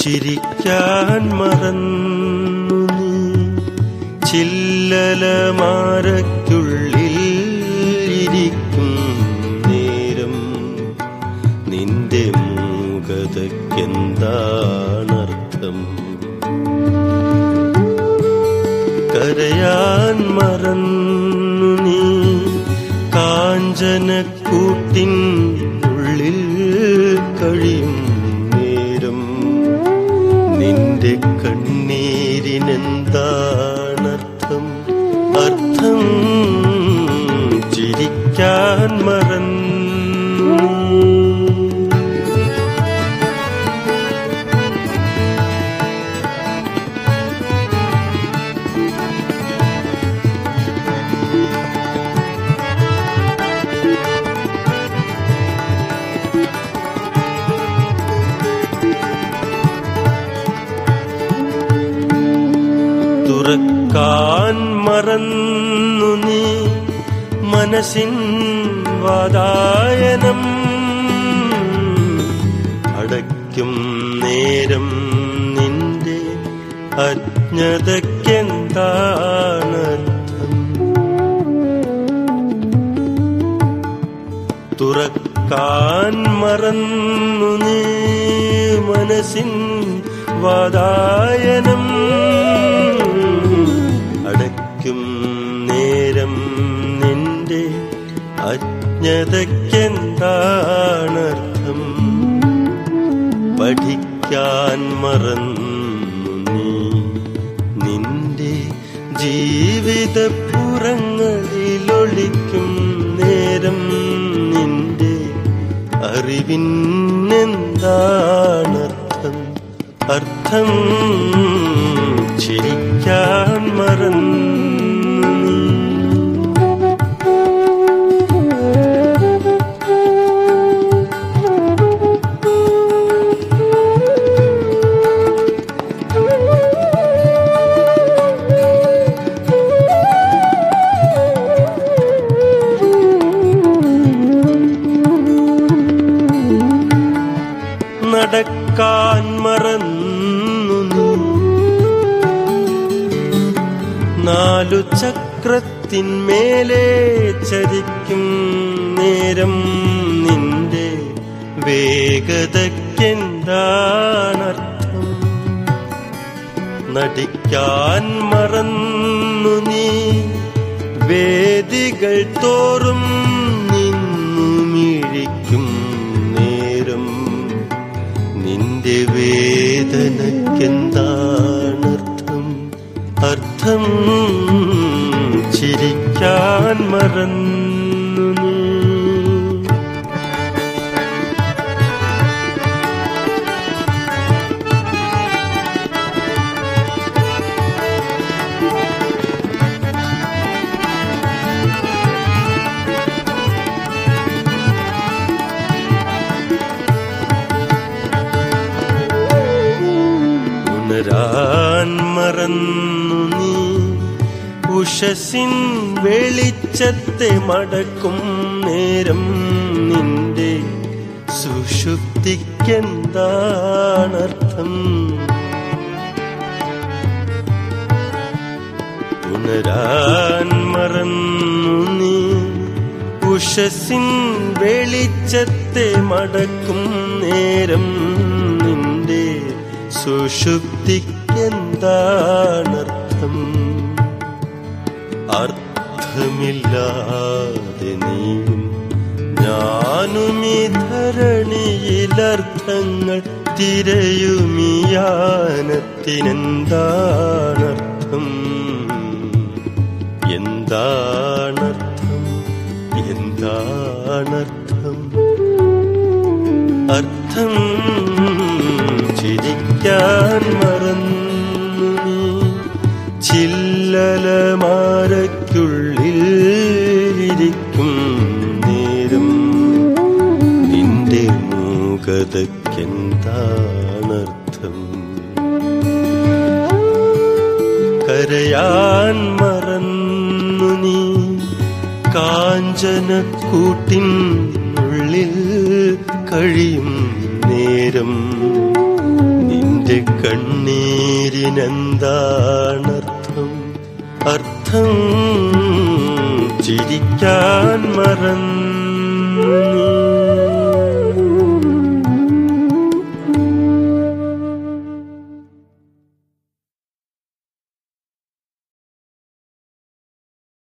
ചിരിക്കാൻ മറന്നു നീ ചില്ലലമാരയ്ക്കുള്ളിൽ ഇരിക്കും നേരം നിന്റെ മൂകതയ്ക്കെന്താണർത്ഥം കരയാൻ മറന്നു നീ കാഞ്ചനക്കൂട്ടിൻ ഉള്ളിൽ കഴിയും നേരം നിന്റെ കണ്ണീരിനെന്താണർത്ഥം അർത്ഥം ചിരിക്കാൻ മറന്നു തുറക്കാൻ മറന്നു നീ മനസ്സിൻ വാതായനം അടയ്ക്കും നേരം നിന്റെ അജ്ഞതയ്ക്കെന്താണർത്ഥം തുറക്കാൻ മറന്നു നീ മനസ്സിൻ വാതായനം അടയ്ക്കും നേരം നിന്റെ അജ്ഞതയ്ക്കെന്താണർത്ഥം പഠിക്കാൻ മറന്നു നീ നിന്റെ ജീവിതപ്പുറങ്ങളിലൊളിക്കും നേരം നിന്റെ അറിവിനെന്താണർത്ഥം അർത്ഥം ചിരിക്കാൻ മറന്നു നീ നടക്കാൻ മറന്നു നീ നാലു ചക്രത്തിന്മേലെ ചരിക്കും നേരം നിന്റെ വേഗതയ്ക്കെന്താണർത്ഥം നടിക്കാൻ മറന്നു നീ വേദികൾ തോറും നിന്നു മിഴിക്കും നേരം നിന്റെ വേദനയ്ക്കെന്താണർത്ഥം അർത്ഥം ചിരിക്കാൻ മറന്നു നീ ഉണരാൻ മറന്നു നീ ഉഷസിൻ വെളിച്ചത്തെ മടക്കും നേരം നിന്റെ സുഷുപ്തിക്കെന്താണർത്ഥം ഉണരാൻ മറന്നു നീ ഉഷസിൻ വെളിച്ചത്തെ മടക്കും നേരം നിന്റെ സുഷുപ്തിക്കെന്താണർത്ഥം അർത്ഥമില്ലാതെ നീയും ഞാനുമീ ധരണിയിലർത്ഥങ്ങൾ തിരയുമിയാനത്തിനെന്താണർത്ഥം എന്താണർത്ഥം എന്താണർത്ഥം അർത്ഥം ചിരിക്കാൻ മറന്നു നീ ചില്ലലമാരയ്ക്കുള്ളിൽ ഇരിക്കും നേരം നിന്റെ മൂകതയ്ക്കെന്താണർത്ഥം കരയാൻ മറന്നു നീ കാഞ്ചനക്കൂട്ടിൻ ഉള്ളിൽ കഴിയും നേരം നിന്റെ നിന്റെ കണ്ണീരിനെന്താണർത്ഥം അർത്ഥം ചിരിക്കാൻ മറന്നു